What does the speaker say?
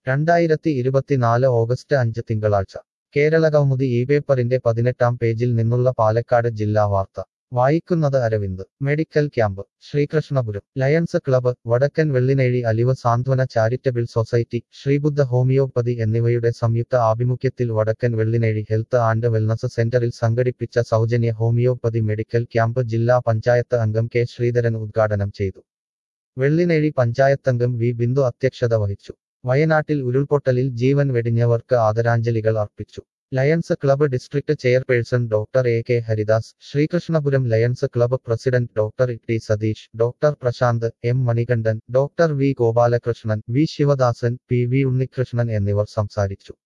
രണ്ടായിരത്തി ഇരുപത്തിനാല് ഓഗസ്റ്റ് അഞ്ച് തിങ്കളാഴ്ച കേരളകൗമുദി ഈ പേപ്പറിന്റെ പതിനെട്ടാം പേജിൽ നിന്നുള്ള പാലക്കാട് ജില്ലാ വാർത്ത വായിക്കുന്നത് Aravind medical camp Sreekrishnapuram Lions club വടക്കൻ വെള്ളിനേഴി അലിവ് സാന്ത്വന ചാരിറ്റബിൾ സൊസൈറ്റി ശ്രീബുദ്ധ ഹോമിയോപ്പതി എന്നിവയുടെ സംയുക്ത ആഭിമുഖ്യത്തിൽ വടക്കൻ വെള്ളിനേഴി ഹെൽത്ത് ആൻഡ് വെൽനസ് സെന്ററിൽ സംഘടിപ്പിച്ച സൗജന്യ ഹോമിയോപ്പതി മെഡിക്കൽ ക്യാമ്പ് ജില്ലാ പഞ്ചായത്ത് അംഗം കെ ശ്രീധരൻ ഉദ്ഘാടനം ചെയ്തു വെള്ളിനേഴി പഞ്ചായത്തംഗം വി ബിന്ദു അധ്യക്ഷത വഹിച്ചു വയനാട്ടിൽ ഉരുൾപൊട്ടലിൽ ജീവൻ വെടിഞ്ഞവർക്ക് ആദരാഞ്ജലികൾ അർപ്പിച്ചു Lions club district chairperson doctor A K Haridas Sreekrishnapuram Lions club president doctor T Satheesh doctor Prasanth M Manikandan doctor V Gopalakrishnan V Sivadasan P V Unnikrishnan എന്നിവർ സംസാരിച്ചു